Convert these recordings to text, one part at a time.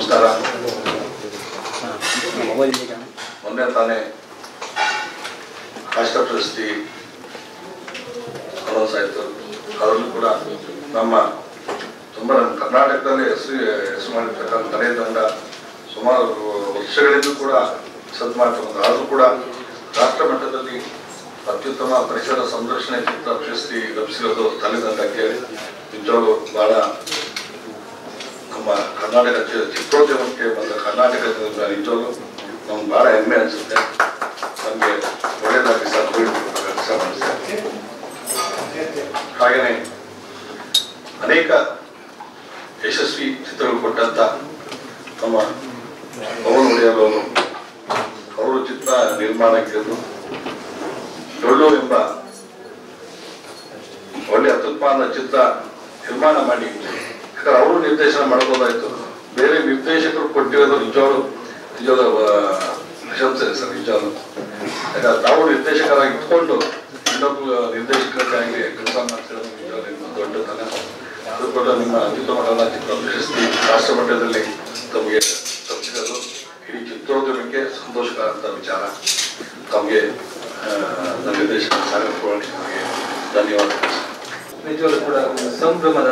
ನಮಸ್ಕಾರ ಮೊನ್ನೆ ತಾನೇ ರಾಷ್ಟ್ರ ಪ್ರಶಸ್ತಿ ಅನೌನ್ಸ್ ಆಯಿತು ಅದರಲ್ಲೂ ಕೂಡ ನಮ್ಮ ತುಂಬ ನಮ್ಮ ಕರ್ನಾಟಕದಲ್ಲಿ ಹೆಸರು ಹೆಸರು ಮಾಡಿರ್ತಕ್ಕಂಥ ತಲೆ ತಂಡ ಸುಮಾರು ವರ್ಷಗಳಿಂದ ಕೂಡ ಸದ್ ಮಾಡ್ತಕ್ಕಂಥ ಆದರೂ ಕೂಡ ರಾಷ್ಟ್ರ ಮಟ್ಟದಲ್ಲಿ ಅತ್ಯುತ್ತಮ ಪರಿಸರ ಸಂರಕ್ಷಣೆ ಚಿತ್ರ ಪ್ರಶಸ್ತಿ ಲಭಿಸಿರೋದು ತಲೆದಂಡಕ್ಕೆ ನಿಜವಾಗ್ಲೂ ಬಹಳ ನಮ್ಮ ಕರ್ನಾಟಕ ಚಿ- ಚಿತ್ರೋದ್ಯಮಕ್ಕೆ ಬಂದ ಕರ್ನಾಟಕದಿಂದ ನಿಜವಾಗ್ಲೂ ನಮ್ಗೆ ಬಹಳ ಹೆಮ್ಮೆ ಅನಿಸುತ್ತೆ ನಮಗೆ ಒಳ್ಳೆಯದಾಗಿ ಸರ್ ಕೆಲಸ ಮಾಡಿಸ್ತೇನೆ ಹಾಗೆಯೇ ಅನೇಕ ಯಶಸ್ವಿ ಚಿತ್ರಗಳು ಕೊಟ್ಟಂತ ನಮ್ಮ ಪವನ್ ಒಡೆಯರ್ ಅವರು ಅವರು ಚಿತ್ರ ನಿರ್ಮಾಣಕ್ಕೆ ಡೊಳ್ಳು ಎಂಬ ಒಳ್ಳೆ ಅತ್ಯುತ್ಪಾದ ಚಿತ್ರ ನಿರ್ಮಾಣ ಮಾಡಿ ಯಾಕಂದ್ರೆ ಅವರು ನಿರ್ದೇಶನ ಮಾಡ್ಬೋದಾಯ್ತು ಬೇರೆ ನಿರ್ದೇಶಕರು ಕೊಟ್ಟಿರೋದು ನಿಜವಾಗ್ಲು ನಿಜವಾದ ಪ್ರಶಂಸೆ ಸರ್ ನಿಜವಾಗ್ಲು ಯಾಕಂದ್ರೆ ತಾವು ನಿರ್ದೇಶಕರಾಗಿ ಇಟ್ಕೊಂಡು ಇನ್ನೊಬ್ಬ ನಿರ್ದೇಶಕರಾಗಿ ಕೆಲಸ ಮಾಡ್ತಿರೋದು ನಿಜವಾಗ್ಲೂ ನಿಮ್ಮ ದೊಡ್ಡತನ ಅದು ಕೂಡ ನಿಮ್ಮ ಅತ್ಯುತ್ತಮ ಚಲನಚಿತ್ರ ಪ್ರಶಸ್ತಿ ರಾಷ್ಟ್ರ ಮಟ್ಟದಲ್ಲಿ ತಮಗೆ ತಪ್ಪಿಸಿರೋದು ಇಡೀ ಚಿತ್ರೋದ್ಯಮಕ್ಕೆ ಸಂತೋಷಕರ ಅಂತ ವಿಚಾರ ತಮಗೆ ಆ, ನಮ್ಮ ನಿರ್ದೇಶಕ ಸಾಗರ್ ಪುರಾಣಿಕ್ ಅವರಿಗೆ ಧನ್ಯವಾದಗಳು ಸರ್. ನಿಜವಾಗ್ಲೂ ಕೂಡ ಒಂದು ಸಂಭ್ರಮದ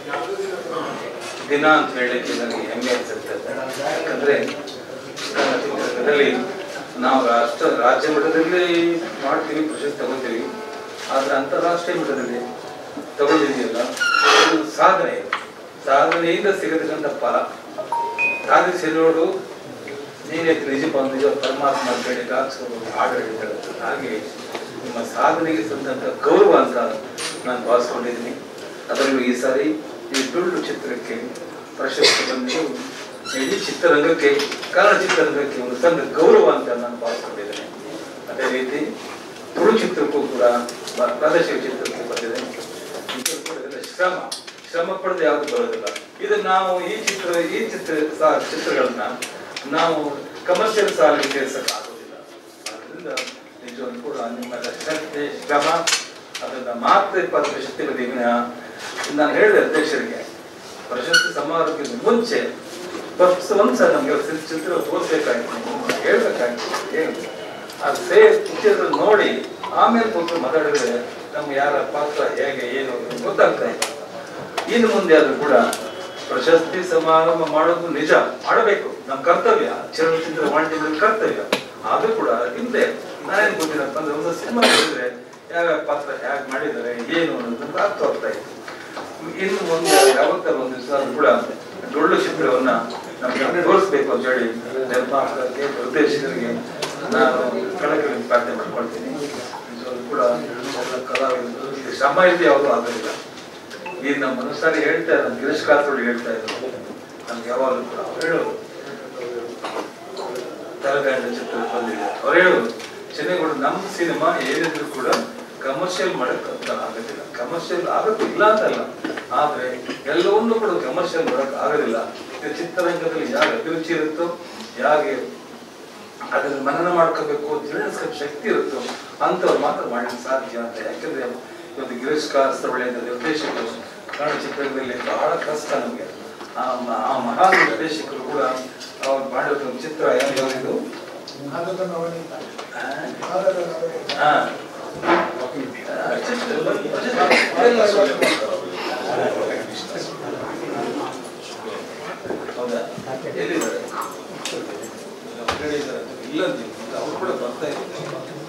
ದಿನ ಅಂತ ಹೇಳಲಿಕ್ಕೆ ನನಗೆ ಹೆಮ್ಮೆ ಅನಿಸುತ್ತೆ ಯಾಕಂದ್ರೆ ನನ್ನ ಚಿತ್ರರಂಗದಲ್ಲಿ ನಾವು ರಾಷ್ಟ್ರ ರಾಜ್ಯ ಮಟ್ಟದಲ್ಲಿ ಮಾಡ್ತೀವಿ ಪ್ರಶಸ್ತಿ ತಗೋತೀವಿ ಆದ್ರೆ ಅಂತಾರಾಷ್ಟ್ರೀಯ ಮಟ್ಟದಲ್ಲಿ ತಗೊಂಡಿದೆಯಲ್ಲ ಅದು ಸಾಧನೆ ಸಾಧನೆಯಿಂದ ಸಿಗತಕ್ಕಂಥ ಫಲ ಸಾಧಿಸಿ ನೋಡು ನೀನೇ ನಿಜ ನಿಜ ಪರಮಾತ್ಮ ಅಂತ ಹೇಳಿ ಹಾಕ್ಸ್ಕೊಂಡು ಹಾಡು ಹೇಳಿದ್ದಾರೆ ಹಾಗೆ ನಿಮ್ಮ ಸಾಧನೆಗೆ ಸಂದಂತ ಗೌರವ ಅಂತ ನಾನು ಭಾವಿಸ್ಕೊಂಡಿದ್ದೀನಿ ಅದರಲ್ಲೂ ಈ ಸಾರಿ ಈ ಡೊಳ್ಳು ಚಿತ್ರಕ್ಕೆ ಪ್ರಶಸ್ತಿ ಬಂದು ಇಡೀ ಚಿತ್ರರಂಗಕ್ಕೆ ಕನ್ನಡ ಚಿತ್ರರಂಗಕ್ಕೆ ಒಂದು ಸಂದ ಗೌರವ ಅಂತ ನಾನು ಭಾವಿಸ್ಕೊಂಡಿದ್ದೇನೆ ಅದೇ ರೀತಿ ತುಳು ಚಿತ್ರಕ್ಕೂ ಕೂಡ ಬ- ಪ್ರಾದೇಶಿಕ ಚಿತ್ರಕ್ಕೂ ಬಂದಿದೆ ಇದು ಕೂಡ ಇದೆಲ್ಲ ಶ್ರಮ ಶ್ರಮ ಪಡೆದು ಯಾವುದು ಬರೋದಿಲ್ಲ ಇದು ನಾವು ಈ ಚಿತ್ರ ಈ ಚಿತ್ರ ಸಾ- ಚಿತ್ರಗಳನ್ನ ನಾವು ಕಮರ್ಷಿಯಲ್ ಸಾಲಿಗೆ ಸೇರ್ಸಕ್ ಆಗೋದಿಲ್ಲ ಅದರಿಂದ ನಿಜವಾಗ್ಲೂ ಕೂಡ ನಿಮ್ಮೆಲ್ಲ ಶ್ರದ್ಧೆ ಶ್ರಮ ಅದನ್ನ ಮಾತ್ರ ಇಪ್ಪತ್ತು ಶಕ್ತಿ ವಿನ ನಾನು ಹೇಳಿದೆ ಅಧ್ಯಕ್ಷರಿಗೆ ಪ್ರಶಸ್ತಿ ಸಮಾರೋಹಕ್ಕಿಂತ ಮುಂಚೆ ಫಸ್ಟ್ ಒಂದ್ಸಲ ನಮ್ಗೆ ಸಿ- ಚಿತ್ರ ತೋರಿಸ್ಬೇಕಾಗಿತ್ತು ಹೇಳ್ಬೇಕಾಗಿತ್ತು ಏನು ಆ ಸೇ ಚಿತ್ರ ನೋಡಿ ಆಮೇಲೆ ಕೂತು ಮಾತಾಡಿದ್ರೆ ನಮ್ಗೆ ಯಾರ ಪಾತ್ರ ಹೇಗೆ ಏನು ಅಂತ ಗೊತ್ತಾಗ್ತಾ ಇಲ್ಲ ಇನ್ನು ಮುಂದೆ ಆದ್ರೂ ಕೂಡ ಪ್ರಶಸ್ತಿ ಸಮಾರಂಭ ಮಾಡೋದು ನಿಜ ಮಾಡಬೇಕು ನಮ್ಮ ಕರ್ತವ್ಯ ಚಲನಚಿತ್ರ ವಾಣಿಜ್ಯದ ಕರ್ತವ್ಯ ಆದ್ರೂ ಕೂಡ ಹಿಂದೆ ನಾನೇನ್ ಗೊತ್ತಿರಪ್ಪ ಅಂದ್ರೆ ಒಂದು ಸಿನಿಮಾ ನೋಡಿದ್ರೆ ಯಾವ್ಯಾವ ಪಾತ್ರ ಹೇಗೆ ಮಾಡಿದ್ದಾರೆ ಏನು ಅನ್ನೋದು ಅರ್ಥ ಆಗ್ತಾ ಇತ್ತು ಇನ್ನು ಮುಂದೆ ಯಾವತ್ತಾರು ಒಂದು ದಿವಸ ಕೂಡ ಡೊಳ್ಳು ಚಿತ್ರವನ್ನ ನಮ್ಗೆ ತೋರಿಸ್ಬೇಕು ಅಂತ ಹೇಳಿ ನಿರ್ಮಾಪಕರಿಗೆ ನಿರ್ದೇಶಕರಿಗೆ ನಾನು ಕಳಕಳಿ ಪ್ರಾರ್ಥನೆ ಮಾಡ್ಕೊಳ್ತೀನಿ ನಿಜವಾಗ್ಲೂ ಕೂಡ ಎಲ್ಲ ಕಲಾವಿದರು ಈ ಶ್ರಮ ಇದೆ ಯಾವುದು ಆಗೋದಿಲ್ಲ ಈ ನಮ್ಮ ಮನಸ್ಸಾರಿ ಹೇಳ್ತಾ ಇದ್ದಾರೆ ಗಿರೀಶ್ ಕಾಸೋಡಿ ಹೇಳ್ತಾ ಇದ್ರು ನಮ್ಗೆ ಯಾವಾಗಲೂ ಕೂಡ ಅವ್ರು ಹೇಳೋದು ತಲಗಂಡ ಚಿತ್ರ ಬಂದಿದೆ ಅವ್ರು ಹೇಳೋದು ಚೆನ್ನೈಗೌಡ ನಮ್ಮ ಸಿನಿಮಾ ಏನಿದ್ರು ಕೂಡ ಕಮರ್ಷಿಯಲ್ ಮಾಡಕ್ ಆಗೋದಿಲ್ಲ ಕಮರ್ಷಿಯಲ್ ಆಗುತ್ತೆ ಇಲ್ಲ ಅಂತಲ್ಲ ಆದ್ರೆ ಎಲ್ಲವನ್ನೂ ಕೂಡ ಕಮರ್ಷಿಯಲ್ ಮಾಡಕ್ ಆಗೋದಿಲ್ಲ ಇದು ಚಿತ್ರರಂಗದಲ್ಲಿ ಯಾರ ಅಭಿರುಚಿ ಇರುತ್ತೋ ಯಾಗೆ ಅದನ್ನ ಮನನ ಮಾಡ್ಕೋಬೇಕು ತಿಳಿಸ್ಕೋ ಶಕ್ತಿ ಇರುತ್ತೋ ಅಂಥವ್ರು ಮಾತ್ರ ಮಾಡಲಿಕ್ಕೆ ಸಾಧ್ಯ ಅಂತ ಯಾಕಂದ್ರೆ ಇವತ್ತು ಗಿರೀಶ್ ಕಾಸರೊಳ್ಳೆ ನಿರ್ದೇಶಕರು ಕನ್ನಡ ಚಿತ್ರದಲ್ಲಿ ಬಹಳ ಕಷ್ಟ ನಮಗೆ ಆ ಮ- ಆ ಮಹಾನ್ ನಿರ್ದೇಶಕರು ಕೂಡ ಅವ್ರು ಮಾಡಿರೋ ಒಂದು ಚಿತ್ರ ಯಾವ್ದು ಹಾ ಆ, ಚಿತ್ರ ಹೌದಾ ಎಲ್ಲಿದ್ದಾರೆ ಇಲ್ಲ ಅಂತೀವಿ ಅವ್ರು ಕೂಡ ಬರ್ತಾ ಇದ್ದಾರೆ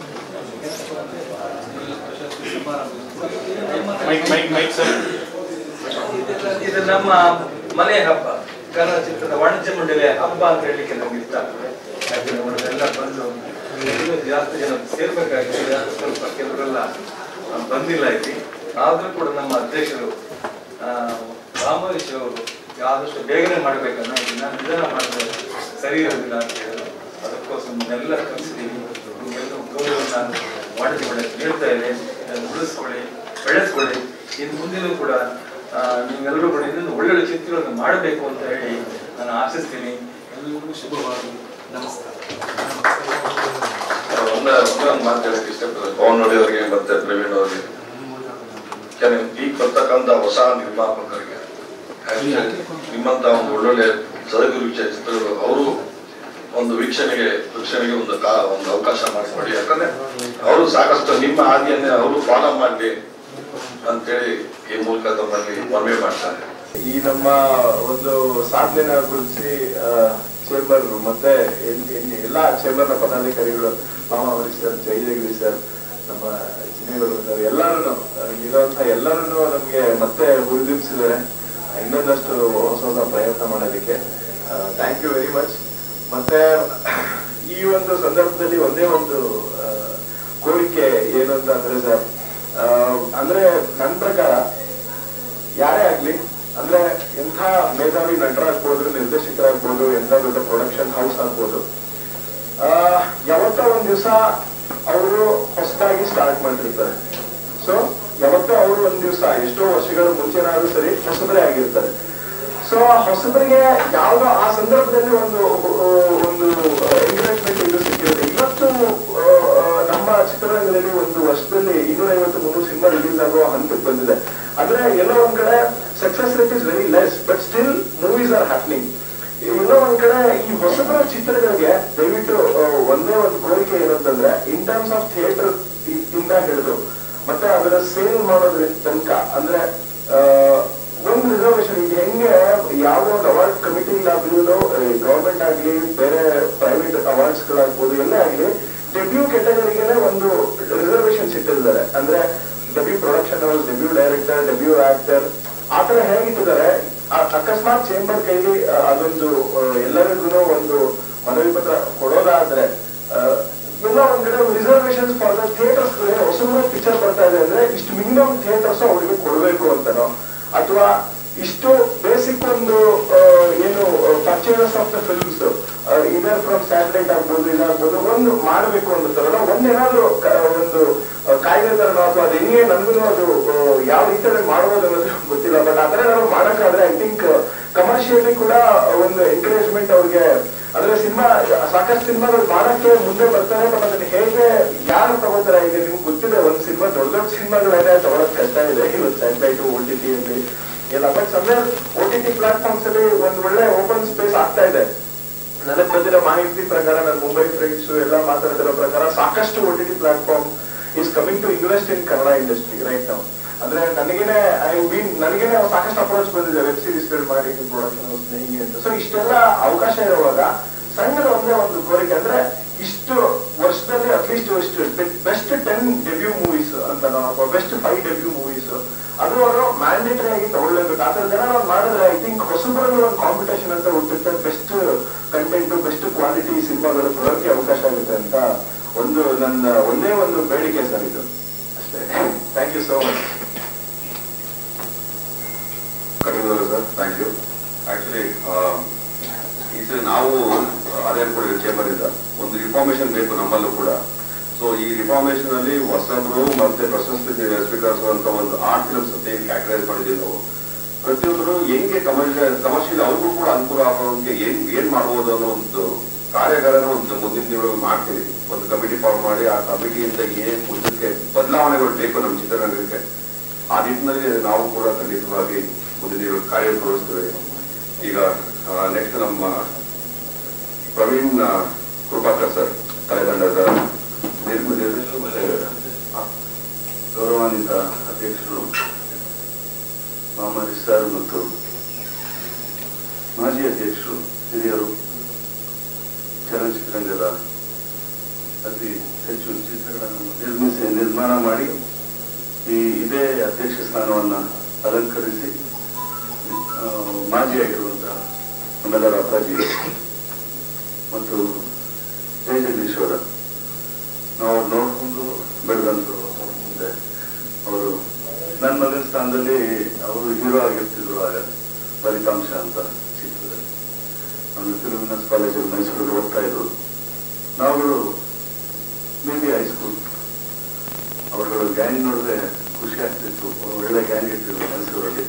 ಇಲ್ಲ, ಪ್ರಶಸ್ತಿ ಸಮಾರಂಭ ಇದೆಲ್ಲ- ಇದು ನಮ್ಮ ಮನೆ ಹಬ್ಬ ಕನ್ನಡ ಚಿತ್ರದ ವಾಣಿಜ್ಯ ಮಂಡಳಿಯ ಹಬ್ಬ ಅಂತ ಹೇಳಲಿಕ್ಕೆ ನಮ್ಗೆ ಇಷ್ಟ ಆಗ್ತದೆ ಯಾಕಂದ್ರೆ ಅವರೆಲ್ಲ ಬಂದು ಇನ್ನೂ ಜಾಸ್ತಿ ಜನ ಸೇರ್ಬೇಕಾಗಿದೆ ಸ್ವಲ್ಪ ಕೆಲವರೆಲ್ಲ ಆ, ಬಂದಿಲ್ಲ ಇಲ್ಲಿ ಆದ್ರೂ ಕೂಡ ನಮ್ಮ ಅಧ್ಯಕ್ಷರು ಆ, ರಾಮಹರೀಶ್ ಅವರು ಆದಷ್ಟು ಬೇಗನೆ ಮಾಡ್ಬೇಕನ್ನ ಇದನ್ನ ನಿಧಾನ ಮಾಡಿದ್ರೆ ಸರಿ ಇರೋದಿಲ್ಲ ಅಂತ ಹೇಳಿದ್ರು ಅದಕ್ಕೋಸ್ಕರ ನಿಮ್ಮೆಲ್ಲ ಕಲಿಸ್ತೀವಿ ನಿಮ್ಗೆಲ್ಲ ಗೌರವ ನಾನು ವಾಣಿಜ್ಯ ಮಂಡಳಿ ಹೇಳ್ತಾ ಇದೆ ಅದನ್ನು ಉಳಿಸ್ಕೊಳ್ಳಿ ಬೆಳೆಸ್ಕೊಳ್ಳಿ ಇನ್ನು ಮುಂದಿನೂ ಕೂಡ ಆ, ನೀವೆಲ್ಲರೂ ಕೂಡ ಇನ್ನೊಂದು ಒಳ್ಳೊಳ್ಳೆ ಚಿತ್ರಗಳನ್ನು ಮಾಡಬೇಕು ಅಂತ ಹೇಳಿ ನಾನು ಆಶಿಸ್ತೀನಿ ಎಲ್ಲರಿಗೂ ಶುಭವಾಗಲಿ ನಮಸ್ಕಾರ ಒಂದೇ ಒಂದೇ ಒಂದು ಮಾತು ಹೇಳಕ್ಕೆ ಇಷ್ಟಪಡ್ತಾರೆ ಪವನ್ ನೋಡಿ ಅವರಿಗೆ ಮತ್ತೆ ಪ್ರವೀಣ್ ಅವರಿಗೆ ಯಾಕಂದ್ರೆ ಈಗ ಬರ್ತಕ್ಕಂಥ ಹೊಸ ನಿರ್ಮಾಪಕರಿಗೆ actually ನಿಮ್ಮಂತ ಒಂದು ಒಳ್ಳೊಳ್ಳೆ ಸಹಗುರು ಚಿತ್ರಗಳು ಅವರು ಒಂದು ವೀಕ್ಷಣೆಗೆ ವೀಕ್ಷಣೆಗೆ ಒಂದು ಕಾ ಒಂದು ಅವಕಾಶ ಮಾಡಿಕೊಡಿ ಯಾಕಂದ್ರೆ ಅವರು ಸಾಕಷ್ಟು ನಿಮ್ಮ ಹಾದಿಯನ್ನೇ ಅವರು ಫಾಲೋ ಮಾಡಲಿ ಅಂತೇಳಿ ಈ ಮೂಲಕ ತಮ್ಮಲ್ಲಿ ಮನವಿ ಮಾಡ್ತಾರೆ ಈ ನಮ್ಮ ಒಂದು ಸಾಧನೆನ ಗುರುತಿಸಿ ಚೇಂಬರ್ ಮತ್ತೆ ಎಲ್- ಎಲ್- ಎಲ್ಲಾ ಚೇಂಬರ್ ನ ಪದಾಧಿಕಾರಿಗಳು ಮಾಮ ಹರೀಶ್ ಸರ್ ಜಯಜಗಿರಿ ಸರ್ ನಮ್ಮ ಚಿನ್ನೇಗೌಡರು ಸರ್ ಎಲ್ಲರೂ ಇರುವಂತಹ ಎಲ್ಲರನ್ನು ನಮ್ಗೆ ಮತ್ತೆ ಹುರಿದುಂಬಿಸಿದ್ದಾರೆ ಇನ್ನೊಂದಷ್ಟು ಹೊಸ ಹೊಸ ಪ್ರಯತ್ನ ಮಾಡೋದಕ್ಕೆ ಥ್ಯಾಂಕ್ ಯು ವೆರಿ ಮಚ್ ಮತ್ತೆ ಈ ಒಂದು ಸಂದರ್ಭದಲ್ಲಿ ಒಂದೇ ಒಂದು ಆ, ಕೋರಿಕೆ ಏನು ಅಂತ ಅಂದ್ರೆ ಸರ್ ಆ, ಅಂದ್ರೆ ನನ್ನ ಪ್ರಕಾರ ಯಾರೇ ಆಗ್ಲಿ ಅಂದ್ರೆ ಎಂಥ ಮೇಧಾವಿ ನಟರಾಗ್ಬೋದು ನಿರ್ದೇಶಕರಾಗ್ಬೋದು ಎಂಥ ದೊಡ್ಡ ಪ್ರೊಡಕ್ಷನ್ ಹೌಸ್ ಆಗ್ಬೋದು ಆ, ಯಾವತ್ತೋ ಒಂದ್ ದಿವಸ ಅವರು ಹೊಸದಾಗಿ ಸ್ಟಾರ್ಟ್ ಮಾಡಿರ್ತಾರೆ ಸೊ ಯಾವತ್ತೋ ಅವರು ಒಂದ್ ದಿವಸ ಎಷ್ಟೋ ವರ್ಷಗಳ ಮುಂಚೆನಾದ್ರೂ ಸರಿ ಹೊಸಬರೇ ಆಗಿರ್ತಾರೆ ಸೊ ಆ ಹೊಸಬರಿಗೆ ಯಾವ್ದೋ ಆ ಸಂದರ್ಭದಲ್ಲಿ ಒಂದು ಆ, ಒಂದು ಎಂಕರೇಜ್ಮೆಂಟ್ ಇದು ಸಿಕ್ಕಿರುತ್ತೆ ಇವತ್ತು ಆ, ಆ, ನಮ್ಮ ಚಿತ್ರರಂಗದಲ್ಲಿ ಒಂದು ವರ್ಷದಲ್ಲಿ ಇನ್ನೂರೈವತ್ತು ಮುನ್ನೂರು ಸಿನಿಮಾ ರಿಲೀಸ್ ಆಗುವ ಹಂತಕ್ಕೆ ಬಂದಿದೆ ಅಂದ್ರೆ ಎಲ್ಲೋ ಒಂದ್ ಕಡೆ success rate is very less but still movies are happening ಎಲ್ಲೋ ಒಂದ್ ಕಡೆ ಈ ಹೊಸಬರ ಚಿತ್ರಗಳಿಗೆ ದಯವಿಟ್ಟು ಆ, ಒಂದೇ ಒಂದು ಕೋರಿಕೆ ಏನು ಅಂತಂದ್ರೆ ಇನ್ ಟರ್ಮ್ಸ್ ಆಫ್ ಥಿಯೇಟರ್ ಇಂದ ಹಿಡಿದು ಮತ್ತೆ ಅದರ ಸೇಲ್ ಮಾಡೋದ್ರ ತನಕ ಅಂದ್ರೆ ಆ, ಒಂದು ರಿಸರ್ವೇಶನ್ ಈಗ ಹೆಂಗೆ ಯಾವ ಒಂದು ಅವಾರ್ಡ್ ಕಮಿಟಿ ಆಗ್ಬೋದು ಗವರ್ಮೆಂಟ್ ಆಗ್ಲಿ ಬೇರೆ ಪ್ರೈವೇಟ್ ಅವಾರ್ಡ್ಸ್ ಗಳಾಗ್ಬೋದು ಎಲ್ಲೇ ಆಗ್ಲಿ ಡೆಬ್ಯೂ ಕೆಟಗರಿಗೆನೆ ಒಂದು ರಿಸರ್ವೇಶನ್ ಇಟ್ಟಿದ್ದಾರೆ ಅಂದ್ರೆ debut production house debut director debut actor ಆತರ ಹೇಗಿಟ್ಟಿದ್ದಾರೆ ಆ- ಅಕಸ್ಮಾತ್ ಚೇಂಬರ್ ಕೈಲಿ ಆ, ಅದೊಂದು ಎಲ್ಲರಿಗೂ ಒಂದು ಮನವಿ ಪತ್ರ ಕೊಡೋದಾದ್ರೆ ಆ, ಎಲ್ಲ ಒಂದ್ ಕಡೆ ರಿಸರ್ವೇಶನ್ಸ್ ಫಾರ್ ದ ಥಿಯೇಟರ್ಸ್ ಹೊಸಬರ ಪಿಕ್ಚರ್ ಬರ್ತಾ ಇದೆ ಅಂದ್ರೆ ಇಷ್ಟು ಮಿನಿಮಮ್ ಥಿಯೇಟರ್ಸ್ ಅವರಿಗೆ ಕೊಡಬೇಕು ಅಂತನೋ ಅಥವಾ ಇಷ್ಟು ಬೇಸಿಕ್ ಒಂದು ಆ, ಏನು purchases of the films either from satellite ಆಗ್ಬೋದು ಇದಾಗ್ಬೋದು ಒಂದು ಮಾಡಬೇಕು ಅನ್ನುತ್ತಾರಲ್ಲ ಒಂದೇನಾದ್ರೂ ಕ- ಒಂದು ಆ, ಕಾಯ್ದೆ ತರನೋ ಅಥವಾ ಅದು ಹೆಂಗೆ ನನ್ಗೂ ಅದು ಆ, ಯಾವ ರೀತಿಯಲ್ಲಿ ಮಾಡ್ಬೋದು ಅನ್ನೋದು ಗೊತ್ತಿಲ್ಲ ಬಟ್ ಆತರ ನಾವು ಮಾಡಕ್ಕಾದ್ರೆ ಐ ಥಿಂಕ್ ಕಮರ್ಷಿಯಲಿ ಕೂಡ ಒಂದು ಎಂಕರೇಜ್ಮೆಂಟ್ ಅವ್ರಿಗೆ ಅಂದ್ರೆ ಸಿನಿಮಾ ಸಾಕಷ್ಟು ಸಿನಿಮಾಗಳು ಮಾಡಕ್ಕೆ ಮುಂದೆ ಬರ್ತಾರೆ ಬಟ್ ಅದನ್ನ ಹೇಗೆ ಯಾರು ತಗೋತಾರೆ ಈಗ ನಿಮ್ಗೆ ಗೊತ್ತಿದೆ ಒಂದ್ ಸಿನಿಮಾ ದೊಡ್ಡ ದೊಡ್ಡ ಸಿನಿಮಾಗಳೇನೆ ತಗೊಳಕ್ ಕಷ್ಟ ಇದೆ ಇವತ್ತು ಸ್ಯಾಟಲೈಟ್ ಓ ಟಿ ಟಿ ಅಲ್ಲಿ ಎಲ್ಲ ಬಟ್ ಸಮಯ ಓ ಟಿ ಟಿ ಪ್ಲಾಟ್ಫಾರ್ಮ್ಸ್ ಅಲ್ಲಿ ಒಂದ್ ಒಳ್ಳೆ ಓಪನ್ ಸ್ಪೇಸ್ ಆಗ್ತಾ ಇದೆ ನನಗ್ ಬಂದಿರೋ ಮಾಹಿತಿ ಪ್ರಕಾರ ನಾನು ಮುಂಬೈ ಫ್ರೆಂಡ್ಸ್ ಎಲ್ಲ ಮಾತಾಡ್ತಿರೋ ಪ್ರಕಾರ ಸಾಕಷ್ಟು O T T platform is coming to invest in Kannada industry right ನಾವು ಅಂದ್ರೆ ನನಗೇನೆ ಐ ಬೀನ್ ನನಗೇನೆ ಸಾಕಷ್ಟು ಅಪ್ರೋಚ್ ಬಂದಿದೆ ವೆಬ್ ಸೀರೀಸ್ ಮಾಡಿ ಪ್ರೊಡಕ್ಷನ್ ಹಿಂಗೆ ಅಂತ ಸೊ ಇಷ್ಟೆಲ್ಲ ಅವಕಾಶ ಇರುವಾಗ ಸಣ್ಣದ ಒಂದೇ ಒಂದು ಕೋರಿಕೆ ಅಂದ್ರೆ ಇಷ್ಟು ವರ್ಷದಲ್ಲಿ ಅಟ್ಲೀಸ್ಟ್ ಇಷ್ಟು ಬೆಸ್ಟ್ ಟೆನ್ ಡೆಬ್ಯೂ ಮೂವೀಸ್ ಅಂತ ಅಥವಾ ಬೆಸ್ಟ್ ಫೈವ್ ಡೆಬ್ಯೂ ಮೂವೀಸ್ ಅದು ಅವರು ಮ್ಯಾಂಡೇಟರಿ ಆಗಿ ತಗೊಳ್ಲೇಬೇಕು ಆ ಥರ ಜನ ನಾವು ಮಾಡಿದ್ರೆ ಐ ಥಿಂಕ್ ಹೊಸಬರಲ್ಲಿ ಒಂದು ಕಾಂಪಿಟೇಷನ್ ಅಂತ ಹುಟ್ಟುತ್ತೆ ಬೆಸ್ಟ್ ಕಂಟೆಂಟ್ ಬೆಸ್ಟ್ ಕ್ವಾಲಿಟಿ ಸಿನಿಮಾಗಳು ಬರೋಕ್ಕೆ ಅವಕಾಶ ಆಗುತ್ತೆ ಅಂತ ಒಂದು ನನ್ನ ಒಂದೇ ಒಂದು ಬೇಡಿಕೆ ಸರ್ ಇದು ಅಷ್ಟೇ thank you so much Kateel sir thank you actually ಈ ಸರಿ ನಾವು ಅದೇ ಕೂಡ ಚೇಂಬರ್ ಇಂದ ಒಂದು ರಿಫಾರ್ಮೇಶನ್ ಬೇಕು ನಮ್ಮಲ್ಲೂ ಕೂಡ ಸೊ ಈ ರಿಫಾರ್ಮೇಶನ್ ಅಲ್ಲಿ ಹೊಸಬ್ರು ಮತ್ತೆ ಪ್ರಶಸ್ತಿ ಸ್ವೀಕರಿಸುವಂತ ಒಂದು ಆರ್ಟ್ ಫಿಲ್ಮ್ಸ್ ಅಂತ ಏನ್ ಕ್ಯಾಟಗರೈಸ್ ಮಾಡಿದೀವಿ ನಾವು ಪ್ರತಿಯೊಬ್ಬರು ಹೆಂಗೆ ಕಮರ್ಷಿಯಲ್ ಕಮರ್ಷಿಯಲ್ ಅವ್ರಿಗೂ ಕೂಡ ಅನುಕೂಲ ಆಗೋಂಗೆ ಏನ್ ಏನ್ ಮಾಡ್ಬೋದು ಅನ್ನೋ ಒಂದು ಕಾರ್ಯಾಗಾರನ ಒಂದು ಮುಂದಿನ ದಿನಗಳಲ್ಲಿ ಮಾಡ್ತೀವಿ ಒಂದು ಕಮಿಟಿ ಫಾರ್ಮ್ ಮಾಡಿ ಆ ಕಮಿಟಿಯಿಂದ ಏನ್ ಮುಂದಕ್ಕೆ ಬದಲಾವಣೆಗಳು ಬೇಕು ನಮ್ಮ ಚಿತ್ರರಂಗಕ್ಕೆ ಆ ನಿಟ್ಟಿನಲ್ಲಿ ನಾವು ಕೂಡ ಖಂಡಿತವಾಗಿ ಮುಂದಿನ ದಿನಗಳಲ್ಲಿ ಕಾರ್ಯನಿರ್ವಹಿಸ್ತೇವೆ ಈಗ ನೆಕ್ಸ್ಟ್ ನಮ್ಮ ಪ್ರವೀಣ್ ಆ, ಕೃಪಾಕರ್ ಸರ್ ತಲೆದಂಡದ ನಿರ್ಮ- ನಿರ್ದೇಶಕ ಮತ್ತೆ, ಆ, ಗೌರವಾನ್ವಿತ ಅಧ್ಯಕ್ಷರು ಮಾಮರಿ ಸರ್ ಮತ್ತು ಮಾಜಿ ಅಧ್ಯಕ್ಷರು ಹಿರಿಯರು ಚಲನಚಿತ್ರರಂಗದ ಅತಿ ಹೆಚ್ಚು ಚಿತ್ರಗಳನ್ನು ನಿರ್ಮಿಸಿ ನಿರ್ಮಾಣ ಮಾಡಿ ಈ ಇದೇ ಅಧ್ಯಕ್ಷ ಸ್ಥಾನವನ್ನ ಅಲಂಕರಿಸಿ ಆ, ಮಾಜಿಯಾಗಿರುವಂತಹ ನಮ್ಮೆಲ್ಲರ ಅಪ್ಪಾಜಿ ಮತ್ತು ಜಯ ಜಗದೀಶ್ವರ ನಾವು ಅವ್ರು ನೋಡ್ಕೊಂಡು ಬೆಳೆದಂತರು ಅವ್ರ ಮುಂದೆ ಅವರು ನನ್ನ ಮಗನ ಸ್ಥಾನದಲ್ಲಿ ಅವರು ಹೀರೋ ಆಗಿರ್ತಿದ್ರು ಆಗ ಫಲಿತಾಂಶ ಅಂತ ಚಿತ್ರದಲ್ಲಿ ನಾನು ಫಿಲ್ಮಿನಸ್ ಕಾಲೇಜಲ್ಲಿ ಮೈಸೂರಲ್ಲಿ ಓದ್ತಾ ಇದ್ರು ನಾವುಗಳು ಮೇ ಬಿ ಹೈಸ್ಕೂಲ್ ಅವರುಗಳ ಗ್ಯಾಂಗ್ ನೋಡಿದ್ರೆ ಖುಷಿ ಆಗ್ತಿತ್ತು ಒಳ್ಳೆ ಗ್ಯಾಂಗ್ ಇಟ್ಟಿದ್ರು ಮೈಸೂರಲ್ಲಿ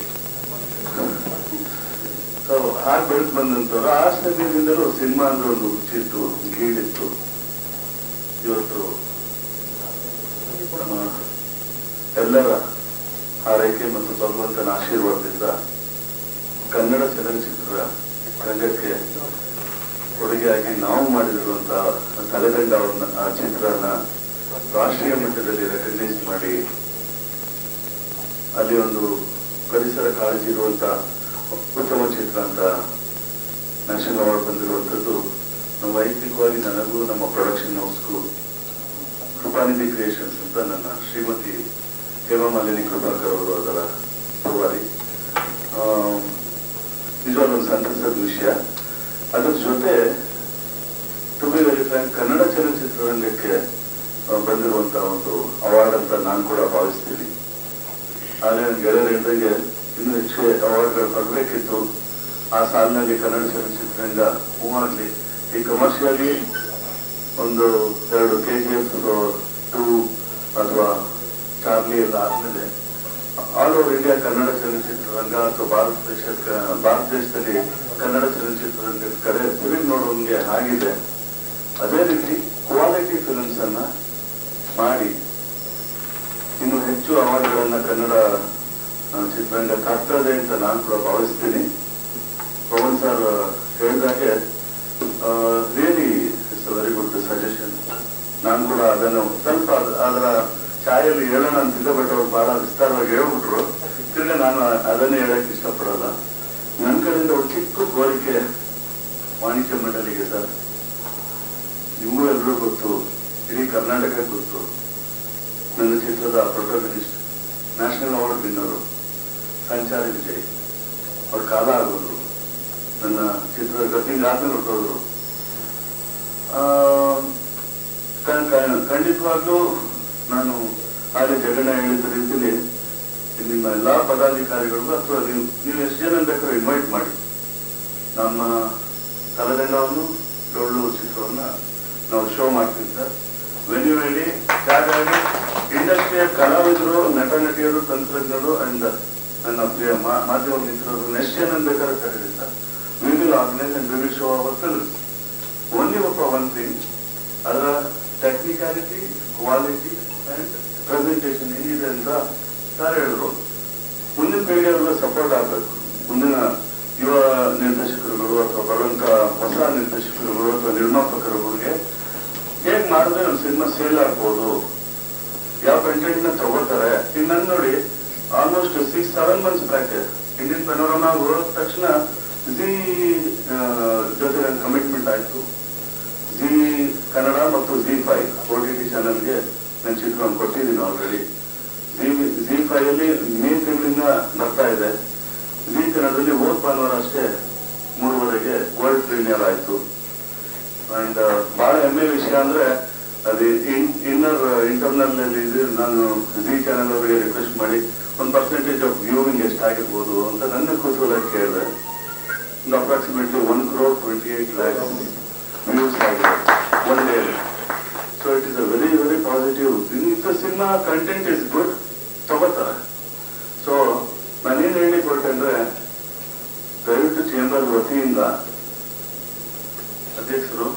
ಸೊ ಹಾಗೆ ಬೆಳೆದು ಬಂದಂತವ್ರು ಆ ಸಮಯದಿಂದಲೂ ಸಿನಿಮಾ ಅಂದ್ರೆ ಒಂದು ಹುಚ್ಚಿತ್ತು ಗೀಳಿತ್ತು ಇವತ್ತು ನಮ್ಮ ಎಲ್ಲರ ಹಾರೈಕೆ ಮತ್ತು ಭಗವಂತನ ಆಶೀರ್ವಾದದಿಂದ ಕನ್ನಡ ಚಲನಚಿತ್ರ ರಂಗಕ್ಕೆ ಕೊಡುಗೆಯಾಗಿ ನಾವು ಮಾಡಿರುವಂತಹ ತಲೆದಂಡವನ್ನ ಆ ಚಿತ್ರನ ರಾಷ್ಟ್ರೀಯ ಮಟ್ಟದಲ್ಲಿ ರೆಕಗ್ನೈಸ್ ಮಾಡಿ ಅಲ್ಲಿ ಒಂದು ಪರಿಸರ ಕಾಳಜಿ ಇರುವಂತ ಉತ್ತಮ ಚಿತ್ರ ಅಂತ ನ್ಯಾಷನಲ್ ಅವಾರ್ಡ್ ಬಂದಿರುವಂತದ್ದು ನಮ್ಮ ವೈಯಕ್ತಿಕವಾಗಿ ನನಗೂ ನಮ್ಮ ಪ್ರೊಡಕ್ಷನ್ ಹೌಸ್ಗೂ ಕೃಪಾನಿಧಿ ಕ್ರಿಯೇಷನ್ಸ್ ಅಂತ ನನ್ನ ಶ್ರೀಮತಿ ಹೇಮಮಾಲಿನಿ ಕೃಪಾಕರ್ ಅವರು ಅದರ ರೂವಾರಿ ನಿಜವಾಗ್ಲೂ ಒಂದು ಸಂತಸದ ವಿಷಯ ಅದ್ರ ಜೊತೆ to be very frank Kannada ಚಲನಚಿತ್ರರಂಗಕ್ಕೆ ಆ, ಬಂದಿರುವಂತಹ ಒಂದು ಅವಾರ್ಡ್ ಅಂತ ನಾನು ಕೂಡ ಭಾವಿಸ್ತೀನಿ ಆದ್ರೆ ನನ್ನ ಗೆಳೆಯರು ಹೇಳ್ದಂಗೆ ಇನ್ನೂ ಹೆಚ್ಚು ಅವಾರ್ಡ್ಗಳು ಕೊಡಬೇಕಿತ್ತು ಆ ಸಾಲಿನಲ್ಲಿ ಕನ್ನಡ ಚಲನಚಿತ್ರರಂಗ ಮೂವ್ ಆಗ್ಲಿ ಈ ಕಮರ್ಷಿಯಲಿ ಒಂದು ಎರಡು ಕೆ ಜಿ ಎಫ್ ಟೂ ಅಥವಾ ಚಾರ್ಲಿ ಎಲ್ಲ ಆದ್ಮೇಲೆ ಆಲ್ ಓವರ್ ಇಂಡಿಯಾ ಕನ್ನಡ ಚಲನಚಿತ್ರರಂಗ ಅಥವಾ ಭಾರತ ದೇಶಕ್ಕೆ ಭಾರತ ದೇಶದಲ್ಲಿ ಕನ್ನಡ ಚಲನಚಿತ್ರರಂಗದ ಕಡೆ ತಿರುಗಿ ನೋಡೋಂಗೆ ಆಗಿದೆ ಅದೇ ರೀತಿ ಕ್ವಾಲಿಟಿ ಫಿಲ್ಮ್ಸ್ ಅನ್ನ ಮಾಡಿ ಇನ್ನು ಹೆಚ್ಚು ಅವಾರ್ಡ್ಗಳನ್ನ ಕನ್ನಡ ಆ, ಚಿತ್ರರಂಗ ತರ್ತದೆ ಅಂತ ನಾನು ಕೂಡ ಭಾವಿಸ್ತೀನಿ ಪವನ್ ಸರ್ ಹೇಳಿದಾಗೆ really it's very good suggestion ನಾನು ಕೂಡ ಅದನ್ನು ಸ್ವಲ್ಪ ಅದ್- ಅದರ ಛಾಯಲ್ಲಿ ಹೇಳೋಣ ಅಂತಿದ್ದೆ ಬಟ್ ಅವ್ರು ಬಹಳ ವಿಸ್ತಾರವಾಗಿ ಹೇಳ್ಬಿಟ್ರು ತಿರ್ಗಾ ನಾನು ಅದನ್ನೇ ಹೇಳಕ್ ಇಷ್ಟಪಡಲ್ಲ ನನ್ನ ಕಡೆಯಿಂದ ಒಂದು ಚಿಕ್ಕ ಕೋರಿಕೆ ವಾಣಿಜ್ಯ ಮಂಡಳಿಗೆ ಸರ್ ನಿಮಗೂ ಎಲ್ರೂ ಗೊತ್ತು ಇಡೀ ಕರ್ನಾಟಕ ಗೊತ್ತು ನನ್ನ ಚಿತ್ರದ ಪ್ರೊಟೋಗನಿಸ್ಟ್ ನ್ಯಾಷನಲ್ ಅವಾರ್ಡ್ ವಿನ್ನರು ಸಂಚಾರಿ ವಿಜಯ್ ಅವ್ರ ಕಾಲ ಆಗೋದ್ರು ನನ್ನ ಚಿತ್ರದ ಕಟ್ಟಿಂಗ್ ಆದ್ಮೇಲೆ ಹೊರಟೋದ್ರು ಆ, ಕ- ಕ- ಖಂಡಿತವಾಗ್ಲೂ ನಾನು ಹಾಗೆ ಜಗಣ್ಣ ಹೇಳಿದ ರೀತಿಲಿ ನಿಮ್ಮ ಎಲ್ಲಾ ಪದಾಧಿಕಾರಿಗಳಿಗೂ ಅಥವಾ ನೀವು ನೀವು ಎಷ್ಟು ಜನ ಬೇಕಾದ್ರೂ ಇನ್ವೈಟ್ ಮಾಡಿ ನಮ್ಮ ತಲೆದಂಡವನ್ನು ಡೊಳ್ಳು ಚಿತ್ರವನ್ನ ನಾವು ಶೋ ಮಾಡ್ತೀವಿ ಸರ್ ವೆನ್ಯೂ ಹೇಳಿ ಹಾಗಾಗಿ ಇಂಡಸ್ಟ್ರಿಯ ಕಲಾವಿದರು ನಟ ನಟಿಯರು ತಂತ್ರಜ್ಞರು ಅಂಡ್ ನನ್ನ ಪ್ರಿಯ ಮಾ- ಮಾಧ್ಯಮ ಮಿತ್ರರು ನೆಕ್ಸ್ಟ್ ಜನ ಬೇಕಾದ್ರೆ ಕರೀರಿ sir we will organise and we will show our films only ಒಬ್ಬ ಒನ್ ಥಿಂಗ್ ಅದರ ಟೆಕ್ನಿಕಾಲಿಟಿ ಕ್ವಾಲಿಟಿ ಅಂಡ್ ಪ್ರೆಸೆಂಟೇಷನ್ ಹೆಂಗಿದೆ ಅಂತ ಸರ್ ಹೇಳಿದ್ರು ಮುಂದಿನ ಪೀಳಿಗೆಯವ್ರಿಗೆ ಸಪೋರ್ಟ್ ಆಗಬೇಕು ಮುಂದಿನ ಯುವ ನಿರ್ದೇಶಕರುಗಳು ಅಥವಾ ಬರುವಂತ ಹೊಸ ನಿರ್ದೇಶಕರುಗಳು ಅಥವಾ ನಿರ್ಮಾಪಕರುಗಳಿಗೆ ಹೇಗ್ ಮಾಡಿದ್ರೆ ಒಂದು ಸಿನಿಮಾ ಸೇಲ್ ಆಗ್ಬೋದು ಯಾವ ಕಂಟೆಂಟ್ ನ ತಗೋತಾರೆ ಈಗ ನನ್ ನೋಡಿ almost six seven months back Indian panorama ಹೋದ ತಕ್ಷಣ ಜಿ ಜೊತೆ ನನ್ನ ಕಮಿಟ್ಮೆಂಟ್ ಆಯ್ತು ಜಿ ಕನ್ನಡ ಮತ್ತು Zee five O T T ಚಾನಲ್ಗೆ ನನ್ನ ಚಿತ್ರವನ್ನು ಕೊಟ್ಟಿದ್ದೀನಿ ಆಲ್ರೆಡಿ ಜಿ ಜಿ ಫೈವ್ ಅಲ್ಲಿ ಮೇ ತಿಂಗಳಿಂದ ಬರ್ತಾ ಇದೆ ಜಿ ಕನ್ನಡದಲ್ಲಿ ಹೋದ್ ಭಾನುವಾರ ಅಷ್ಟೇ ಮೂರುವರೆಗೆ ವರ್ಲ್ಡ್ ಪ್ರೀಮಿಯರ್ ಆಯ್ತು ಅಂಡ್ ಬಹಳ ಹೆಮ್ಮೆ ವಿಷಯ ಅಂದ್ರೆ ಅದು ಇನ್ನರ್ ಇಂಟರ್ನಲ್ ಅಲ್ಲಿ ಇದು ನಾನು ಜಿ ಚಾನಲ್ ಅವರಿಗೆ ರಿಕ್ವೆಸ್ಟ್ ಮಾಡಿ ಒಂದು ಪರ್ಸೆಂಟೇಜ್ ಆಫ್ ವ್ಯೂವಿಂಗ್ ಎಷ್ಟಾಗಿರ್ಬೋದು ಅಂತ ನನ್ನ ಕುತೂಹಲ ಕೇಳಿದೆ ಒಂದು approximately one crore twenty eight lakhs views ಆಗಿದೆ one day so it is a very very positive if cinema content is good ತಗೋತಾರೆ ಸೊ ನಾನೇನ್ ಹೇಳಲಿಕ್ಕೆ ಹೊರಟೆ ಅಂದ್ರೆ ದಯವಿಟ್ಟು ಚೇಂಬರ್ ವತಿಯಿಂದ ಅಧ್ಯಕ್ಷರು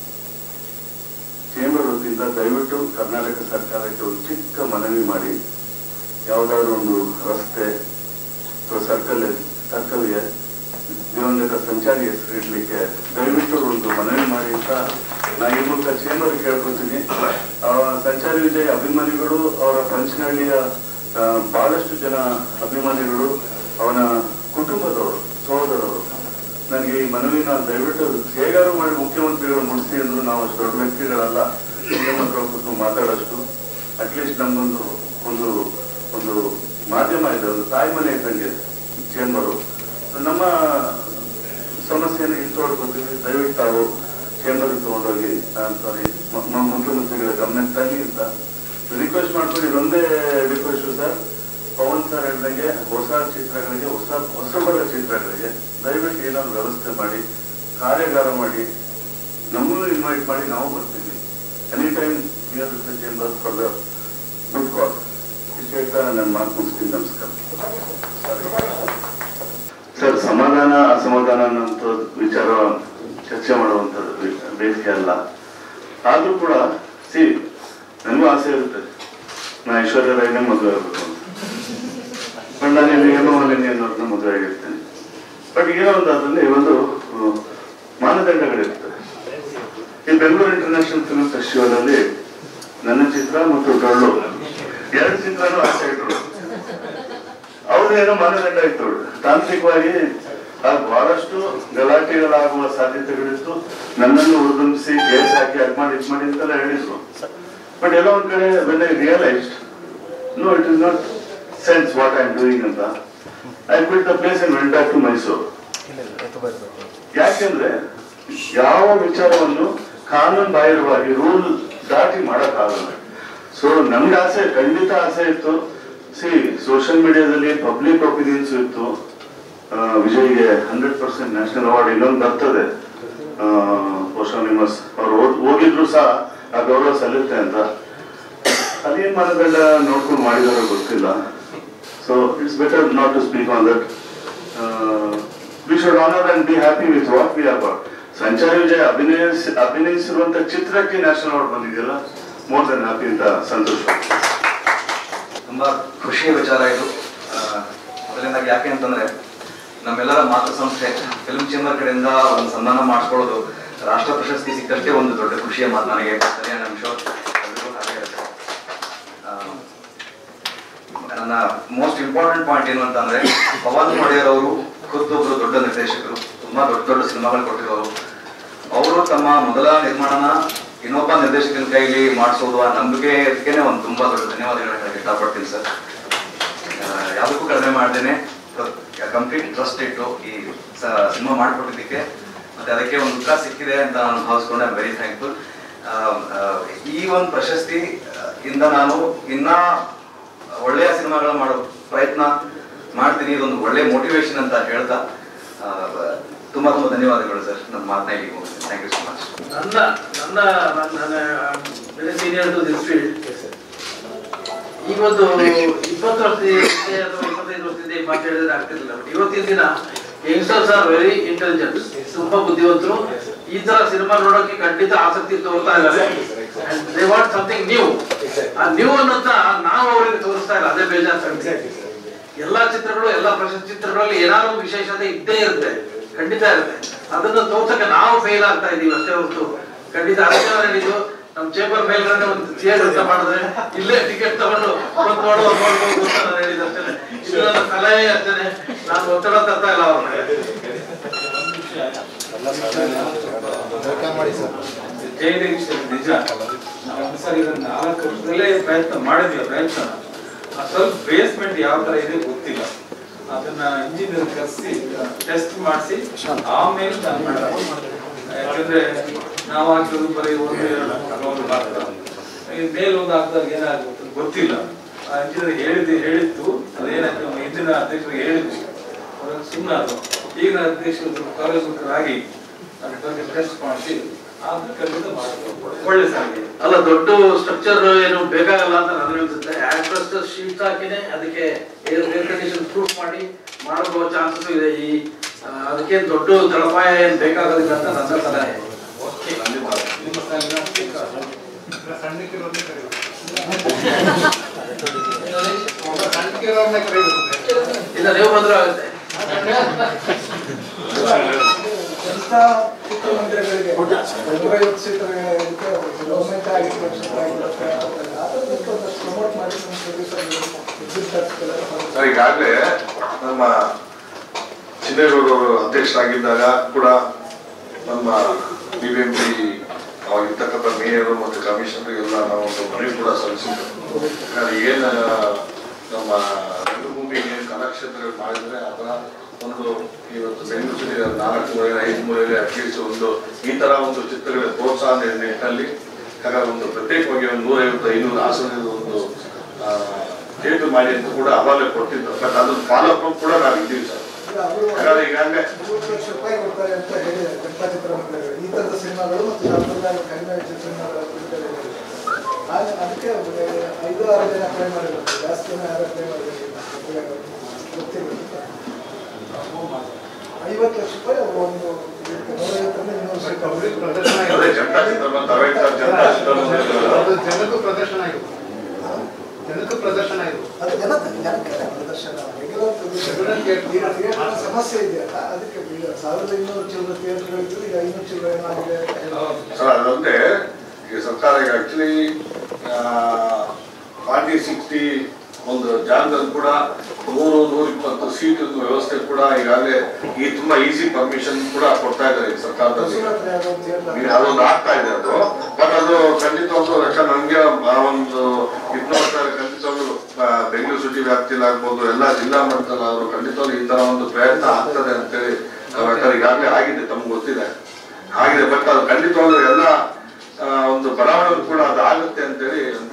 ಚೇಂಬರ್ ವತಿಯಿಂದ ದಯವಿಟ್ಟು ಕರ್ನಾಟಕ ಸರ್ಕಾರಕ್ಕೆ ಒಂದು ಚಿಕ್ಕ ಮನವಿ ಮಾಡಿ ಯಾವುದಾದ್ರೂ ಒಂದು ರಸ್ತೆ ಅಥವಾ ಸರ್ಕಲ್ ಸರ್ಕಲ್ಗೆ ದಿವಂಗತ ಸಂಚಾರಿ ಹೆಸರು ಇಡ್ಲಿಕ್ಕೆ ದಯವಿಟ್ಟು ಒಂದು ಮನವಿ ಮಾಡಿ ಅಂತ ನಾ ಈ ಮೂಲಕ ಚೇಂಬರ್ ಕೇಳ್ಕೊತೀನಿ ಆ, ಸಂಚಾರಿ ವಿಜಯ್ ಅಭಿಮಾನಿಗಳು ಅವರ ಪಂಚನಹಳ್ಳಿಯ ಆ, ಬಹಳಷ್ಟು ಜನ ಅಭಿಮಾನಿಗಳು ಅವನ ಕುಟುಂಬದವರು ಸಹೋದರರು ನನಗೆ ಈ ಮನವಿನ ದಯವಿಟ್ಟು ಹೇಗಾರು ಮಾಡಿ ಮುಖ್ಯಮಂತ್ರಿಗಳು ಮುಡಿಸಿ ಅಂದ್ರು ನಾವು ಅಷ್ಟು ದೊಡ್ಡ ವ್ಯಕ್ತಿಗಳಲ್ಲ ಮುಖ್ಯಮಂತ್ರಿ ಕೂತು ಮಾತಾಡೋಷ್ಟು ಅಟ್ಲೀಸ್ಟ್ ನಮ್ಗೊಂದು ಒಂದು ಒಂದು ಮಾಧ್ಯಮ ಇದೆ ಒಂದು ತಾಯಿ ಮನೆ ಇದ್ದಂಗೆ ಚೇಂಬರು ನಮ್ಮ ಸಮಸ್ಯೆಯನ್ನು ಇಷ್ಟೊಡ್ಕೊತೀವಿ ದಯವಿಟ್ಟು ತಾವು ಚೇಂಬರ್ ತಗೊಂಡೋಗಿ ಸಾರಿ ಮುಖ್ಯಮಂತ್ರಿಗಳ ಗಮನಕ್ಕೆ ತನ್ನಿ ಅಂತ ರಿಕ್ವೆಸ್ಟ್ ಮಾಡ್ಕೊಂಡು ಇದೊಂದೇ ರಿಕ್ವೆಸ್ಟ್ ಸರ್ ಪವನ್ ಸರ್ ಹೇಳ್ದಂಗೆ ಹೊಸ ಚಿತ್ರಗಳಿಗೆ ಹೊಸ ಹೊಸಬರ ಚಿತ್ರಗಳಿಗೆ ದಯವಿಟ್ಟು ಏನಾದ್ರು ವ್ಯವಸ್ಥೆ ಮಾಡಿ ಕಾರ್ಯಾಗಾರ ಮಾಡಿ ನಮ್ಮನ್ನು ಇನ್ವೈಟ್ ಮಾಡಿ ನಾವು ಬರ್ತೀವಿ any time near the chamber for the good cause ಇಷ್ಟು ಹೇಳ್ತಾ ನನ್ನ ಮಾತು ಮುಗಿಸ್ತೀನಿ ನಮಸ್ಕಾರ ಸರ್ ಸಮಾಧಾನ ಅಸಮಾಧಾನ ಅನ್ನೋಂಥ ವಿಚಾರ ಚರ್ಚೆ ಮಾಡುವಂಥದ್ದು ಬೇಸಿಗೆ ಅಲ್ಲ ಆದ್ರೂ ಕೂಡ ಸಿ ನನಗೂ ಆಸೆ ಇರುತ್ತೆ ನಾ ಐಶ್ವರ್ಯ ರಾಯ್ನ ಮದುವೆ ಆಗಬೇಕು ಅಂತ ಬಟ್ ನಾನು ಇಲ್ಲಿ ಹೇಮಮಾಲಿನಿ ಅನ್ನೋರ್ನ ಮದುವೆ ಆಗಿರ್ತೇನೆ ಬಟ್ ಏನೋ ಒಂದು ಅದರಲ್ಲಿ ಒಂದು ಆ, ಅವ್ರದ್ದೇನೋ ಮಾನದಂಡ ಇತ್ತು ತಾಂತ್ರಿಕವಾಗಿ ಆಗ ಬಹಳಷ್ಟು ಗಲಾಟೆಗಳಾಗುವ ಸಾಧ್ಯತೆಗಳಿತ್ತು ನನ್ನನ್ನು ಹುರಿದುಂಬಿಸಿ ಕೇಸ್ ಹಾಕಿ ಅದ್ ಮಾಡಿ ಇದ್ ಮಾಡಿ ಅಂತೆಲ್ಲ ಹೇಳಿದ್ರು ಬಟ್ ಎಲ್ಲ ಒಂದ್ ಕಡೆ when I realised no it is not sense what I am doing ಅಂತ I bit the place and went back to Mysuru ಯಾಕೆಂದ್ರೆ ಯಾವ ವಿಚಾರವನ್ನು ಕಾನೂನು ಬಾಹಿರವಾಗಿ ರೂಲ್ ದಾಟಿ ಮಾಡಕ್ಕಾಗಲ್ಲ ಸೊ ನಮ್ಗೆ ಆಸೆ ಖಂಡಿತ ಆಸೆ ಇತ್ತು ಸಿ ಸೋಷಿಯಲ್ ಮೀಡಿಯಾದಲ್ಲಿ ಪಬ್ಲಿಕ್ ಒಪಿನಿಯನ್ಸ್ ಇತ್ತು ಆ, ವಿಜಯ್ಗೆ ಹಂಡ್ರೆಡ್ ಪರ್ಸೆಂಟ್ ನ್ಯಾಷನಲ್ ಅವಾರ್ಡ್ ಇನ್ನೊಂದು ಬರ್ತದೆ ಪೋಷಾನಿಮಸ್ ಅವ್ರು ಹೋಗ್- ಹೋಗಿದ್ರು ಸಹ ಆ ಗೌರವ ಸಲ್ಲುತ್ತೆ ಅಂತ ಅದೇನ್ ಮಾನದಂಡ ನೋಡ್ಕೊಂಡು ಮಾಡಿದಾರೋ ಗೊತ್ತಿಲ್ಲ so it's better not to speak on that we should honour and be happy with what we are Sanchari Vijay ಅಭಿನಯಿಸಿ ಅಭಿನಯಿಸಿರುವಂತ ಚಿತ್ರಕ್ಕೆ ನ್ಯಾಷನಲ್ ಅವಾರ್ಡ್ ಬಂದಿದೆಯಲ್ಲ ಮೋರ್ ದನ್ ಹ್ಯಾಪಿ ಅಂತ ಸಂತೋಷ ತುಂಬಾ ಖುಷಿಯ ವಿಚಾರ ಇದು ಆ, ಮೊದಲನೇದಾಗಿ ಯಾಕೆ ಅಂತಂದ್ರೆ ನಮ್ಮೆಲ್ಲರ ಮಾತೃ ಸಂಸ್ಥೆ ಫಿಲ್ಮ್ ಚೇಂಬರ್ ಕಡೆಯಿಂದ ಒಂದು ಸನ್ಮಾನ ಮಾಡಿಸ್ಕೊಳ್ಳೋದು ರಾಷ್ಟ್ರ ಪ್ರಶಸ್ತಿ ಸಿಕ್ಕಷ್ಟೇ ಒಂದು ದೊಡ್ಡ ಖುಷಿಯ ಮಾತು ನನಗೆ ಸರಿಯಾದ ನಿಮಿಷ ನನ್ನ ಮೋಸ್ಟ್ ಇಂಪಾರ್ಟೆಂಟ್ ಪಾಯಿಂಟ್ ಏನು ಅಂತಂದ್ರೆ ಪವನ್ ಒಡೆಯರ್ ಅವರು ಖುದ್ದೊಬ್ರು ದೊಡ್ಡ ನಿರ್ದೇಶಕರು ತುಂಬಾ ದೊಡ್ಡ ದೊಡ್ಡ ಸಿನಿಮಾಗಳು ಕೊಟ್ಟಿರೋರು ಅವರು ತಮ್ಮ ಮೊದಲ ನಿರ್ಮಾಣನ ಇನ್ನೊಬ್ಬ ನಿರ್ದೇಶಕನ ಕೈಲಿ ಮಾಡಿಸೋದು ಆ ನಂಬಿಕೆಗೆ ಒಂದು ತುಂಬಾ ದೊಡ್ಡ ಧನ್ಯವಾದಗಳನ್ನ ಹೇಳಕ್ಕೆ ಇಷ್ಟಪಡ್ತೀನಿ ಸರ್ ಯಾವುದಕ್ಕೂ ಕಡಿಮೆ ಮಾಡ್ದೇನೆ ಕಂಪ್ಲೀಟ್ ಟ್ರಸ್ಟ್ ಇಟ್ಟು ಈ ಸಿನಿಮಾ ಮಾಡಿಕೊಟ್ಟಿದ್ದಕ್ಕೆ ಮತ್ತೆ ಅದಕ್ಕೆ ಒಂದು ಉತ್ತರ ಸಿಕ್ಕಿದೆ ಅಂತ ನಾನು ಭಾವಿಸ್ಕೊಂಡೆ ಐ ವೆರಿ ಥ್ಯಾಂಕ್ಫುಲ್ ಈ ಒಂದು ಪ್ರಶಸ್ತಿ ಆ, ಇಂದ ನಾನು ಇನ್ನ ಒಳ್ಳೆಯ ಸಿನಿಮಾಗಳನ್ನ ಮಾಡೋ ಪ್ರಯತ್ನ ಮಾಡ್ತೀನಿ ಇದೊಂದು ಒಳ್ಳೆ ಮೋಟಿವೇಶನ್ ಅಂತ ಹೇಳ್ತಾ ಆ, ತುಂಬಾ ತುಂಬಾ ಧನ್ಯವಾದಗಳು ಸರ್ ನನ್ನ ಮಾತನ್ನ ಇಲ್ಲಿ ಮುಗಿಸ್ತೀನಿ ಥ್ಯಾಂಕ್ ಯು ಸೊ ಮಚ್ ನನ್ನ ನನ್ನ ನನ್ನ very senior to this field ಈಗ ಒಂದು ಇಪ್ಪತ್ತು ವರ್ಷದ ಹಿಂದೆ ಅಥವಾ ಇಪ್ಪತ್ತೈದು ವರ್ಷದ ಹಿಂದೆ ಈ ಮಾತು ಹೇಳಿದ್ರೆ ಆಗ್ತಿರ್ಲಿಲ್ಲ ಬಟ್ ಇವತ್ತಿನ ದಿನ ಯಂಗ್ಸ್ಟರ್ಸ್ ಆರ್ ವೆರಿ ಇಂಟೆಲಿಜೆಂಟ್ ತುಂಬಾ ಬುದ್ಧಿವಂತರು ಈ ತರ ಸಿನಿಮಾ ನೋಡೋಕೆ ಖಂಡಿತ ಆಸಕ್ತಿ ತೋರ್ತಾ ಇದ್ದಾರೆ ದೇ ವಾಂಟ್ ಸಮಥಿಂಗ್ ನ್ಯೂ ಆ ನ್ಯೂ ಅನ್ನೋಂತ ನಾವು ಅವರಿಗೆ ತೋರಿಸ್ತಾ ಇಲ್ಲ ಅದೇ ಬೇಜಾರು ಎಲ್ಲಾ ಚಿತ್ರಗಳು ಎಲ್ಲಾ ಪ್ರಶಸ್ತಿ ಚಿತ್ರಗಳಲ್ಲಿ ಏನಾದ್ರು ಒಂದು ವಿಶೇಷತೆ ಇದ್ದೇ ಇರುತ್ತೆ ಖಂಡಿತ ಇರುತ್ತೆ ಅದನ್ನ ತೋರ್ಸಕ್ಕೆ ನಾವು ಫೇಲ್ ಆಗ್ತಾ ಇದೀವಿ ಅಷ್ಟೇ ಹೊರತು ಖಂಡಿತ ಅದಕ್ಕೆ ಹೇಳಿದ್ದು ನಮ್ ಚೇಂಬರ್ ಮೇಲ್ಗಡೆ ಒಂದು ಥಿಯೇಟರ್ ಅಂತ ಮಾಡಿದ್ರೆ ಇಲ್ಲೇ ಟಿಕೆಟ್ ತಗೊಂಡು ಬಂದು ನೋಡುವ ನೋಡ್ಬೋದು ಅಂತ ನಾನು ಹೇಳಿದ್ದು ಅಷ್ಟೇ ಇದು ನನ್ನ ಸಲಹೆ ಅಷ್ಟೇ ನಾನು ಒತ್ತಡ ತರ್ತಾ ಇಲ್ಲ ಅವ್ರ ಮೇಲೆ. ಜಯದೇವ್ ನಿಜ ನಾವು ಸರ್ ಇದನ್ನ ನಾಲ್ಕು ವರ್ಷದಲ್ಲೇ ಪ್ರಯತ್ನ ಮಾಡಿದ್ವಿ ಪ್ರಯತ್ನ ಆ ಸ್ವಲ್ಪ ಬೇಸ್ಮೆಂಟ್ ಯಾವ ತರ ಇದೆ ಗೊತ್ತಿಲ್ಲ ಅದನ್ನ ಇಂಜಿನಿಯರ್ ಕರೆಸಿ ಟೆಸ್ಟ್ ಮಾಡಿಸಿ ಆಮೇಲೆ ನಾನು ಮಾಡಿದೆ. ಯಾಕಂದ್ರೆ ನಾವು ಹಾಕಿರೋದು ಬರೀ ಒಂದು ಎರಡು ಒಂದು ಮಾತ್ರ ಈ ಮೇಲೆ ಒಂದು ಹಾಕಿದಾಗ ಏನಾಗುತ್ತೆ ಅಂತ ಗೊತ್ತಿಲ್ಲ ಆ ಇಂಜಿನಿಯರ್ ಹೇಳಿದ್ದು ಹೇಳಿದ್ದು ಅದೇನಾಯ್ತು ನಮ್ಮ ಹಿಂದಿನ ಅಧ್ಯಕ್ಷರಿಗೆ ಹೇಳಿದ್ವಿ ಅವ್ರಿಗೆ ಸುಮ್ಮನೆ ಅದು ಈಗಿನ ಅಧ್ಯಕ್ಷರು ಕಾರ್ಯಮುಖರಾಗಿ ಅದ್ರ ಬಗ್ಗೆ ಟೆಸ್ಟ್ ಮಾಡಿಸಿ ಆದ್ರೆ ಖಂಡಿತ ಮಾಡೋದು ಒಳ್ಳೆ ಸಾರಿಗೆ ಅಲ್ಲ ದೊಡ್ಡ ಸ್ಟ್ರಕ್ಚರ್ ಏನು ಬೇಕಾಗಲ್ಲ ಅಂತ ನನಗೆ ಅನ್ಸುತ್ತೆ ಆಕ್ಟ್ರಸ್ ಶೀಟ್ ಹಾಕಿನೇ ಅದಕ್ಕೆ ಏರ್ ಏರ್ ಕಂಡೀಷನ್ ಪ್ರೂಫ್ ಮಾಡಿ ಮಾಡಬಹುದು ಚಾನ್ಸಸ್ ಇದೆ ಈ ಆ, ಅದಕ್ಕೆ ದೊಡ್ಡ ತಳಪಾಯ ಏನ್ ಬೇಕಾಗೋದಿಲ್ಲ ಅಂತ ನನ್ನ ಸಲಹೆ ನಿಮ್ಮ ಸಂಘ ಇಲ್ಲ ನೀವು ಬಂದ್ರೆ ಆಗುತ್ತೆ ಎಂತ ಚಿತ್ರಮಂದಿರಗಳಿಗೆ ನೂರೈವತ್ತು ಸೀಟರ್ಗಳಿಗೆ ಗೌರ್ಮೆಂಟ್ ಆಗಿರ್ಬೋದು ಪ್ರಮೋಟ್ ಮಾಡಿ ನಮ್ಮ ಪ್ರೊಡ್ಯೂಸರ್ ಸರ್ ಈಗಾಗಲೇ ನಮ್ಮ ಚಿನ್ನೇಗೌಡರು ಅಧ್ಯಕ್ಷರಾಗಿದ್ದಾಗ ಕೂಡ ನಮ್ಮ ಬಿ ಬಿ ಎಂ ಪಿ ಅವಾಗಿರ್ತಕ್ಕಂಥ ಮೇಯರು ಮತ್ತು ಕಮಿಷನರ್ ಎಲ್ಲ ನಾವು ಒಂದು ಮನವಿ ಕೂಡ ಸಲ್ಲಿಸಿದ್ರು ಯಾಕಂದ್ರೆ ಏನು ನಮ್ಮ ರಂಗಭೂಮಿಗೆ ಏನು ಕಲಾಕ್ಷೇತ್ರಗಳು ಮಾಡಿದ್ರೆ ಅದರ ಒಂದು ಇವತ್ತು ಬೆಂಗಳೂರು ಜಿಲ್ಲೆ ನಾಲ್ಕು ಮೂಲೆ ಐದು ಮೂಲೆಯಲ್ಲಿ ಅಟ್ಲೀಸ್ಟ್ ಒಂದು ಈ ತರ ಒಂದು ಚಿತ್ರಗಳ ಪ್ರೋತ್ಸಾಹ ನಿಟ್ಟಿನಲ್ಲಿ ಹಾಗಾಗಿ ಒಂದು ಪ್ರತ್ಯೇಕವಾಗಿ ಒಂದು ನೂರೈವತ್ತು ಐನೂರು ಆಸನದ ಒಂದು ಥಿಯೇಟರ್ ಮಾಡಿ ಅಂತ ಕೂಡ ಅವಾಗಲೇ ಕೊಟ್ಟಿದ್ದು ಬಟ್ ಅದನ್ನು ಫಾಲೋ ಅಪ್ ಕೂಡ ನಾವು ಇದ್ದೀವಿ ಸರ್ ಹಾಗಾದ್ರೆ ಈಗಾಗಲೇ ಮೂರು ಲಕ್ಷ ರೂಪಾಯಿ ಕೊಡ್ತಾರೆ ಅಂತ ಹೇಳಿದ್ದಾರೆ ಜನತಾ ಚಿತ್ರಮಂದಿರಗಳು ಈ ತರದ ಸಿನಿಮಾಗಳು ಮತ್ತು ಸಾಂಪ್ರದಾಯಿಕ ಕಡಿಮೆ ವೆಚ್ಚದ ಸಿನಿಮಾಗಳ ಬಿಡುಗಡೆ ಹಾಗೆ ಅದಕ್ಕೆ ಒಂದು ಐದು ಆರು ಜನ ಅಪ್ಲೈ ಮಾಡಿರ್ಬೇಕು ಜಾಸ್ತಿ ಜನ ಯಾರು ಅಪ್ಲೈ ಮಾಡಬೇಕಿಲ್ಲ ಗೊತ್ತಿಲ್ಲ ಐವತ್ತು ಲಕ್ಷ ರೂಪಾಯಿ ಅವರು ಒಂದು ಇದಕ್ಕೆ ನೂರೈವತ್ತರಿಂದ ಇನ್ನೂರು ಸೀಟ್ ಅದೇ ಜನತಾ ಚಿತ್ರಮಂದಿರ ಅರವತ್ತು ಸಾವಿರ ಜನತಾ ಚಿತ್ರಮಂದಿರ ಜನಕ್ಕೂ ಪ್ರದರ್ಶನ ಇದು ಜನಕ್ಕೂ ಪ್ರದರ್ಶನ ಇದು ಅದು ಜನ ಜನಕ್ಕೆ ಪ್ರದರ್ಶನ ರೆಗ್ಯುಲರ್ ಪ್ರದರ್ಶನ ಈಗ ಥಿಯೇಟರ್ ಸಮಸ್ಯೆ ಇದೆಯಲ್ಲ ಅದಕ್ಕೆ ಈಗ ಸಾವಿರದ ಇನ್ನೂರು ಚಿಲ್ಲರೆ ಥಿಯೇಟರ್ಗಳಿದ್ದು ಈಗ ಐನೂರು ಚಿಲ್ಲರೆ ಏನಾಗಿದೆ ಸರ್ ಅದಂತೆ ಈಗ ಸರ್ಕಾರ ಈಗ ಆಕ್ಚುಲಿ ಫಾರ್ಟಿ ಸಿಕ್ಸ್ಟಿ ಒಂದು ಜಾಗದಲ್ಲಿ ಕೂಡ ನೂರು ನೂರ ಇಪ್ಪತ್ತು ಸೀಟ್ ವ್ಯವಸ್ಥೆ ಕೂಡ ಈಗಾಗಲೇ ಈ ತುಂಬಾ ಈಸಿ ಪರ್ಮಿಷನ್ ಕೂಡ ಕೊಡ್ತಾ ಇದ್ದಾರೆ ಈ ಸರ್ಕಾರದಲ್ಲಿ ಹೊಸೂರು ಹತ್ರ ಯಾವುದೋ ಒಂದು ಚೇರ್ಮನ್ ಈಗ ಅದೊಂದು ಆಗ್ತಾ ಇದೆ ಅದು ಬಟ್ ಅದು ಖಂಡಿತವಾಗ್ಲೂ ಯಾಕಂದ್ರೆ ನಮ್ಗೆ ಆ ಒಂದು ಇದು ನೋಡ್ತಾ ಇದ್ರೆ ಖಂಡಿತವಾಗ್ಲೂ ಆ, ಬೆಂಗಳೂರು ಸಿಟಿ ವ್ಯಾಪ್ತಿಯಲ್ಲಿ ಆಗ್ಬೋದು ಎಲ್ಲ ಜಿಲ್ಲಾ ಮಟ್ಟದಲ್ಲಿ ಆದ್ರೂ ಖಂಡಿತವಾಗ್ಲೂ ಈ ತರ ಒಂದು ಪ್ರಯತ್ನ ಆಗ್ತದೆ ಅಂತೇಳಿ ನಾವು ಯಾಕಂದ್ರೆ ಈಗಾಗಲೇ ಆಗಿದೆ ತಮ್ಗೆ ಗೊತ್ತಿದೆ ಆಗಿದೆ ಬಟ್ ಅದು ಖಂಡಿತವಾಗ್ಲೂ ಎಲ್ಲ ಆ, ಒಂದು ಬಡಾವಣೆಗೂ ಕೂಡ ಅದು ಆಗುತ್ತೆ ಅಂತೇಳಿ ಅಂತ